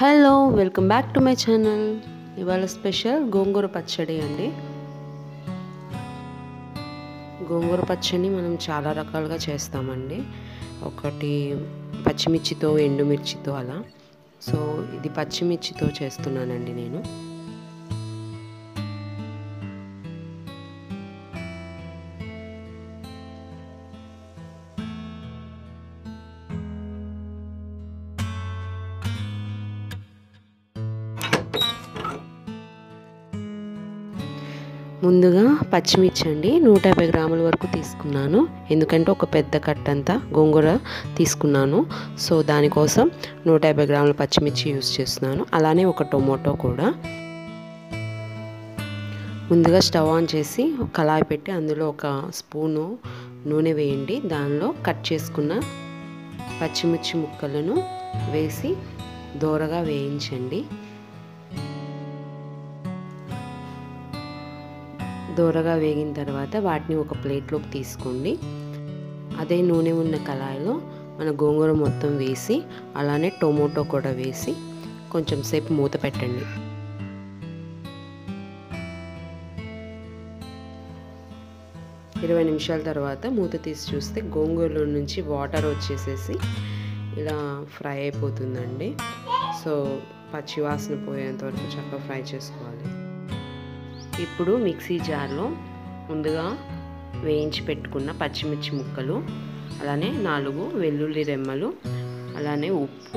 hello welcome back to my channel ఇవాళ special గోంగూర పచ్చడి అండి గోంగూర పచ్చడిని మనం చాలా రకాలుగా చేస్తామండి ఒకటి పచ్చిమిర్చితో ఎండుమిర్చితో అలా సో ఇది పచ్చిమిర్చితో చేస్తున్నానండి నేను ముందుగా పచ్చిమిర్చి అండి నూట యాభై గ్రాముల వరకు తీసుకున్నాను ఎందుకంటే ఒక పెద్ద కట్ట అంతా గోంగూర తీసుకున్నాను సో దానికోసం నూట యాభై గ్రాముల పచ్చిమిర్చి యూస్ చేస్తున్నాను అలానే ఒక టొమాటో కూడా ముందుగా స్టవ్ ఆన్ చేసి ఒక కళాయి పెట్టి అందులో ఒక స్పూను నూనె వేయండి దానిలో కట్ చేసుకున్న పచ్చిమిర్చి ముక్కలను వేసి దోరగా వేయించండి దోరగా వేగిన తర్వాత వాటిని ఒక ప్లేట్లోకి తీసుకోండి అదే నూనె ఉన్న కళాయిలో మన గోంగూర మొత్తం వేసి అలానే టొమాటో కూడా వేసి కొంచెం సేపు మూత పెట్టండి ఇరవై నిమిషాల తర్వాత మూత తీసి చూస్తే గోంగూరలో నుంచి వాటర్ వచ్చేసేసి ఇలా ఫ్రై అయిపోతుందండి సో పచ్చి వాసన పోయేంత వరకు చక్కగా ఫ్రై చేసుకోవాలి ఇప్పుడు మిక్సీ జార్లో ముందుగా వేయించి పెట్టుకున్న పచ్చిమిర్చి ముక్కలు అలానే నాలుగు వెల్లుల్లి రెమ్మలు అలానే ఉప్పు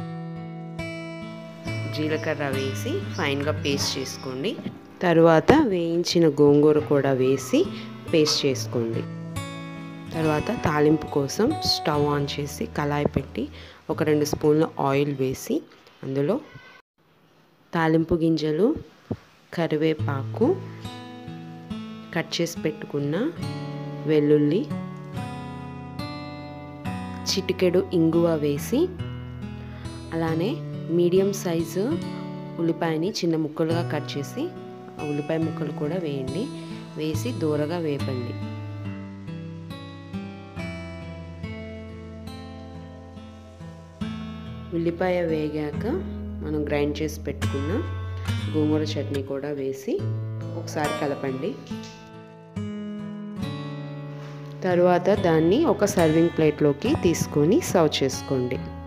జీలకర్ర వేసి ఫైన్గా పేస్ట్ చేసుకోండి తర్వాత వేయించిన గోంగూర కూడా వేసి పేస్ట్ చేసుకోండి తర్వాత తాలింపు కోసం స్టవ్ ఆన్ చేసి కళాయి పెట్టి ఒక రెండు స్పూన్ల ఆయిల్ వేసి అందులో తాలింపు గింజలు కరివేపాకు కట్ చేసి పెట్టుకున్న వెల్లుల్లి చిటికెడు ఇంగువ వేసి అలానే మీడియం సైజు ఉల్లిపాయని చిన్న ముక్కలుగా కట్ చేసి ఆ ఉల్లిపాయ ముక్కలు కూడా వేయండి వేసి దూరగా వేపండి ఉల్లిపాయ వేగాక మనం గ్రైండ్ చేసి పెట్టుకున్న గోంగూర చట్నీ కూడా వేసి ఒకసారి కలపండి తరువాత దాన్ని ఒక సర్వింగ్ ప్లేట్లోకి తీసుకొని సర్వ్ చేసుకోండి